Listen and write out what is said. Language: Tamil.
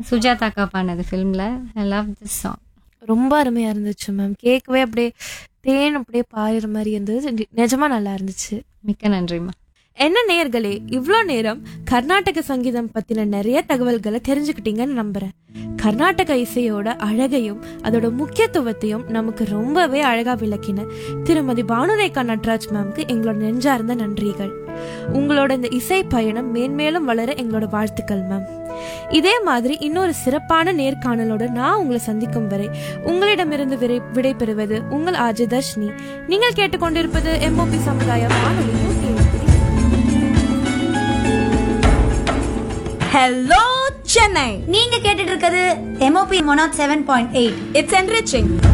சுஜாதாக்கா பாடினது ஃபிலிமில் ஐ லவ் திஸ் சாங் ரொம்ப அருமையா இருந்துச்சு மேம் கேட்கவே அப்படியே தேன் அப்படியே பாயிற மாதிரி இருந்தது நி- நிஜமா நல்லா இருந்துச்சு மிக்க நன்றிம்மா என்ன நேயர்களே இவ்வளோ நேரம் கர்நாடக சங்கீதம் பத்தின நிறைய தகவல்களை தெரிஞ்சுக்கிட்டீங்கன்னு நம்புறேன் கர்நாடக இசையோட அழகையும் அதோட முக்கியத்துவத்தையும் நமக்கு ரொம்பவே அழகா விளக்கின திருமதி பானுரேகா நட்ராஜ் மேம்க்கு எங்களோட நெஞ்சார்ந்த நன்றிகள் உங்களோட இந்த இசை பயணம் மேன்மேலும் வளர எங்களோட வாழ்த்துக்கள் மேம் இதே மாதிரி இன்னொரு சிறப்பான நேர்காணலோட நான் உங்களை சந்திக்கும் வரை உங்களிடமிருந்து விடை விடைபெறுவது உங்கள் ஆஜி தர்ஷினி நீங்கள் கேட்டுக்கொண்டிருப்பது எம்ஓபி சமுதாய வானொலி நூத்தி ஏழு புள்ளி ஹலோ சென்னை நீங்க கேட்டுட்டு இருக்கிறது எம்ஓபி மொனாட் seven point eight it's enriching